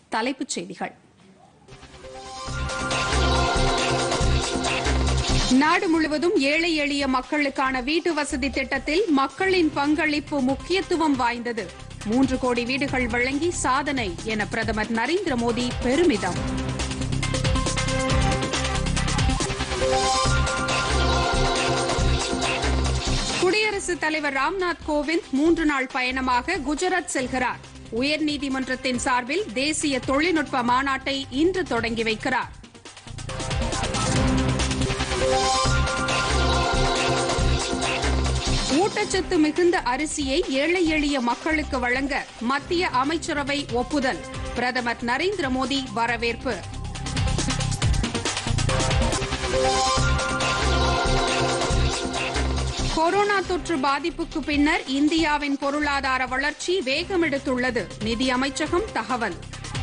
தலைப்புச் செய்திகள் நாடு முழுவதும் ஏழை எளிய மக்களுக்கான வீட்டு வசதி திட்டத்தில் மக்களின் பங்களிப்பு முக்கியத்துவம் வாய்ந்தது மூன்று கோடி வீடுகள் வழங்கி சாதனை என பிரதமர் நரேந்திர மோடி பெருமிதம் குடியரசுத் தலைவர் ராம்நாத் கோவிந்த் மூன்று நாள் பயணமாக குஜராத் செல்கிறார் உயர்நீதிமன்றத்தின் சார்பில் தேசிய தொழில்நுட்ப மாநாட்டை இன்று தொடங்கி வைக்கிறார் ஊட்டச்சத்து மிகுந்த அரிசியை ஏழை எளிய மக்களுக்கு வழங்க மத்திய அமைச்சரவை ஒப்புதல் பிரதமர் நரேந்திர மோடி வரவேற்பு கொரோனா தொற்று பாதிப்புக்கு பின்னர் இந்தியாவின் பொருளாதார வளர்ச்சி வேகமெடுத்துள்ளது நிதி அமைச்சகம் தகவல்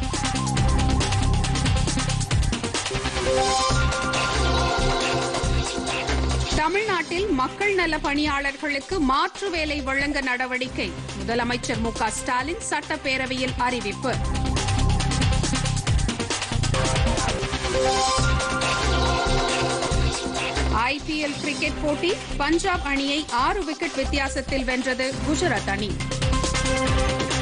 தமிழ்நாட்டில் மக்கள் நல பணியாளர்களுக்கு மாற்று வேலை வழங்க நடவடிக்கை முதலமைச்சர் மு க ஸ்டாலின் சட்டப்பேரவையில் அறிவிப்பு ஐபிஎல் கிரிக்கெட் போட்டி பஞ்சாப் அணியை ஆறு விக்கெட் வித்தியாசத்தில் வென்றது குஜராத் அணி